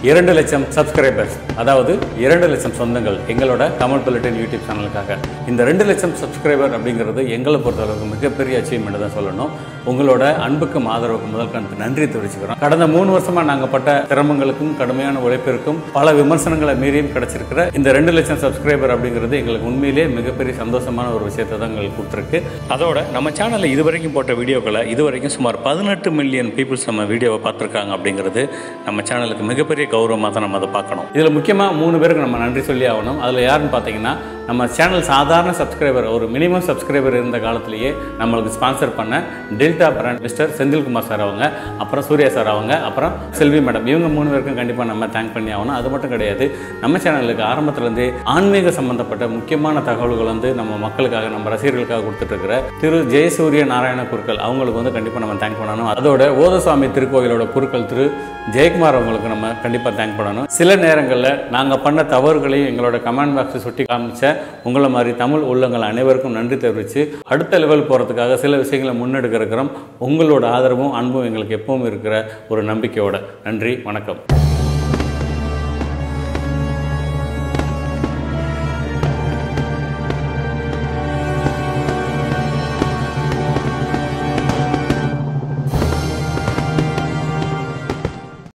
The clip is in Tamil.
இரண்டு லட்சம் சப்ஸ்கிரைபர்ஸ் அதாவது இரண்டு லட்சம் சொந்தங்கள் எங்களோட தமிழ் புல்லட்டின் யூடியூப் சேனலுக்காக இந்த ரெண்டு லட்சம் சப்ஸ்கிரைபர் அப்படிங்கிறது எங்களை பொறுத்தளவுக்கு மிகப்பெரிய அச்சீவ்மெண்ட் தான் சொல்லணும் உங்களோட அன்புக்கும் ஆதரவுக்கும் முதல் கணக்கு நன்றி தெரிவிச்சுக்கிறோம் கடந்த மூணு வருஷமா நாங்கள் பட்ட சிரமங்களுக்கும் கடுமையான உழைப்பிற்கும் பல விமர்சனங்களை மீறியும் கிடைச்சிருக்கிற இந்த ரெண்டு லட்சம் சப்ஸ்கிரைபர் அப்படிங்கிறது எங்களுக்கு உண்மையிலே மிகப்பெரிய சந்தோஷமான ஒரு விஷயத்தை தான் எங்களுக்கு கொடுத்துருக்கு அதோட நம்ம சேனலில் இதுவரைக்கும் போட்ட வீடியோக்களை இதுவரைக்கும் சுமார் பதினெட்டு மில்லியன் பீப்புள்ஸ் நம்ம வீடியோவை பார்த்துருக்காங்க அப்படிங்கிறது நம்ம சேனலுக்கு மிகப்பெரிய கௌரவமாக தான் நம்ம அதை பார்க்கணும் இதில் முக்கியமாக மூணு பேருக்கு நம்ம நன்றி சொல்லி ஆகணும் அதில் யாருன்னு பார்த்தீங்கன்னா நம்ம சேனல் சாதாரண சப்ஸ்கிரைபர் ஒரு மினிமம் சப்ஸ்கிரைபர் இருந்த காலத்திலேயே நம்மளுக்கு ஸ்பான்சர் பண்ண Delta brand mister Senthilkumar sir அவங்க அப்புறம் சூர்யா சார் அவங்க அப்புறம் செல்வி மேடம் இவங்க மூணு பேருக்கும் கண்டிப்பாக நம்ம தேங்க் பண்ணி ஆகணும் அது மட்டும் கிடையாது நம்ம சேனலுக்கு ஆரம்பத்துலேருந்தே ஆன்மீக சம்பந்தப்பட்ட முக்கியமான தகவல்கள் வந்து நம்ம மக்களுக்காக நம்ம ரசிகர்களுக்காக கொடுத்துட்டு இருக்கிற திரு ஜெயசூரிய நாராயண குருக்கள் அவங்களுக்கு வந்து கண்டிப்பாக நம்ம தேங்க் பண்ணணும் அதோட ஓதசுவாமி திருக்கோயிலோட குருக்கள் திரு ஜெயக்குமார் அவங்களுக்கு நம்ம கண்டிப்பாக தேங்க் பண்ணணும் சில நேரங்களில் நாங்கள் பண்ண தவறுகளையும் எங்களோட கமெண்ட் பாக்ஸை சுட்டி காமிச்ச உங்களை மாதிரி தமிழ் உள்ளங்கள் அனைவருக்கும் நன்றி தெரிவித்து அடுத்த லெவல் போகிறதுக்காக சில விஷயங்களை முன்னெடுக்க இருக்கிறோம் உங்களோட ஆதரவும் அன்பும் எங்களுக்கு எப்பவும் இருக்கிற ஒரு நம்பிக்கையோட நன்றி வணக்கம்